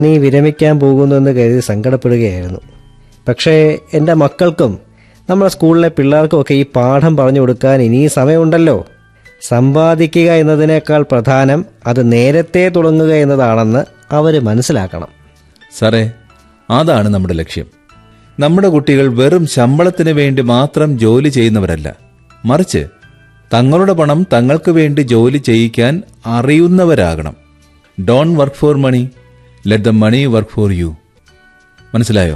നീ വിരമിക്കാൻ പോകുന്നുവെന്ന് കരുതി സങ്കടപ്പെടുകയായിരുന്നു പക്ഷേ എൻ്റെ മക്കൾക്കും നമ്മുടെ സ്കൂളിലെ പിള്ളേർക്കുമൊക്കെ ഈ പാഠം പറഞ്ഞു കൊടുക്കാൻ ഇനിയും സമയമുണ്ടല്ലോ സമ്പാദിക്കുക എന്നതിനേക്കാൾ പ്രധാനം അത് നേരത്തെ തുടങ്ങുക എന്നതാണെന്ന് അവർ മനസ്സിലാക്കണം സാറേ അതാണ് നമ്മുടെ ലക്ഷ്യം നമ്മുടെ കുട്ടികൾ വെറും ശമ്പളത്തിന് വേണ്ടി മാത്രം ജോലി ചെയ്യുന്നവരല്ല മറിച്ച് തങ്ങളുടെ പണം തങ്ങൾക്ക് വേണ്ടി ജോലി ചെയ്യിക്കാൻ അറിയുന്നവരാകണം don't work for money let the money work for you മനസ്സിലായോ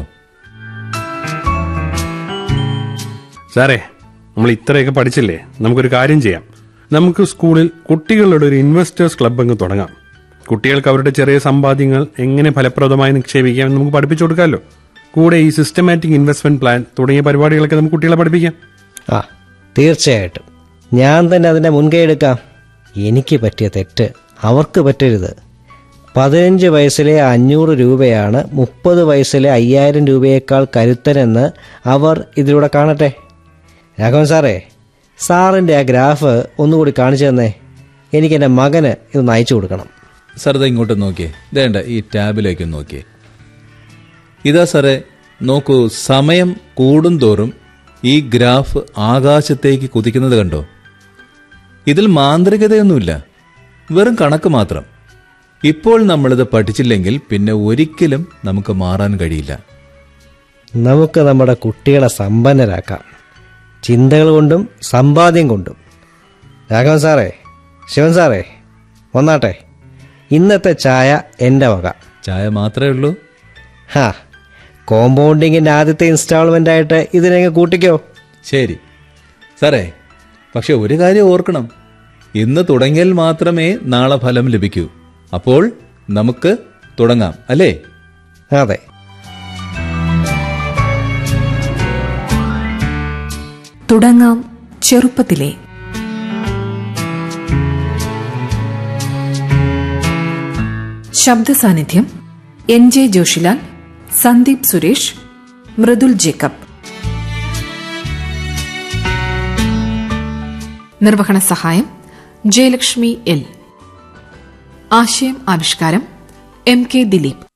സാറേ നമ്മൾ ഇത്രയൊക്കെ പഠിച്ചില്ലേ നമുക്കൊരു കാര്യം ചെയ്യാം നമുക്ക് സ്കൂളിൽ കുട്ടികളുടെ ഒരു ഇൻവെസ്റ്റേഴ്സ് ക്ലബ് അങ്ങ് തുടങ്ങാം കുട്ടികൾക്ക് അവരുടെ ചെറിയ സമ്പാദ്യങ്ങൾ എങ്ങനെ ഫലപ്രദമായി നിക്ഷേപിക്കാം എന്ന് നമുക്ക് പഠിപ്പിച്ചു കൊടുക്കാമല്ലോ കൂടെ ഈ സിസ്റ്റമാറ്റിക് ഇൻവെസ്റ്റ്മെന്റ് പ്ലാൻ തുടങ്ങിയ പരിപാടികളൊക്കെ നമുക്ക് കുട്ടികളെ പഠിപ്പിക്കാം ആ തീർച്ചയായിട്ടും ഞാൻ തന്നെ അതിൻ്റെ മുൻകൈ എടുക്കാം എനിക്ക് പറ്റിയ തെറ്റ് അവർക്ക് പറ്റരുത് പതിനഞ്ച് വയസ്സിലെ അഞ്ഞൂറ് രൂപയാണ് മുപ്പത് വയസ്സിലെ അയ്യായിരം രൂപയേക്കാൾ കരുത്തനെന്ന് അവർ ഇതിലൂടെ കാണട്ടെ രാഘവൻ സാറേ സാറിൻ്റെ ആ ഗ്രാഫ് ഒന്നുകൂടി കാണിച്ചു തന്നേ എനിക്ക് എൻ്റെ മകന് ഇതൊന്ന് അയച്ചു കൊടുക്കണം സാർ ഇത് ഇങ്ങോട്ട് നോക്കിയേ വേണ്ട ഈ ടാബിലേക്ക് നോക്കിയേ ഇതാ സാറേ നോക്കൂ സമയം കൂടുന്തോറും ഈ ഗ്രാഫ് ആകാശത്തേക്ക് കുതിക്കുന്നത് കണ്ടോ ഇതിൽ മാന്ത്രികതയൊന്നുമില്ല വെറും കണക്ക് മാത്രം ഇപ്പോൾ നമ്മളിത് പഠിച്ചില്ലെങ്കിൽ പിന്നെ ഒരിക്കലും നമുക്ക് മാറാൻ കഴിയില്ല നമുക്ക് നമ്മുടെ കുട്ടികളെ സമ്പന്നരാക്കാം ചിന്തകൾ കൊണ്ടും സമ്പാദ്യം കൊണ്ടും രാഘവൻ സാറേ ശിവൻ സാറേ വന്നാട്ടെ ഇന്നത്തെ ചായ എൻ്റെ വക ചായ മാത്രമേ ഉള്ളൂ ഹാ കോമ്പൗണ്ടിങ്ങിൻ്റെ ആദ്യത്തെ ഇൻസ്റ്റാൾമെൻ്റ് ആയിട്ട് ഇതിനെങ്ങ് കൂട്ടിക്കോ ശരി സാറേ പക്ഷെ ഒരു കാര്യം ഓർക്കണം ഇന്ന് തുടങ്ങിയാൽ മാത്രമേ നാളെ ഫലം ലഭിക്കൂ അപ്പോൾ നമുക്ക് തുടങ്ങാം അല്ലേ അതെ തുടങ്ങാം ചെറുപ്പത്തിലെ ശബ്ദ സാന്നിധ്യം എൻ ജെ ജോഷിലാൽ സന്ദീപ് സുരേഷ് മൃദുൽ ജേക്കബ് നിർവഹണ സഹായം ജയലക്ഷ്മി എൽ ആശയം ആവിഷ്കാരം എം കെ ദിലീപ്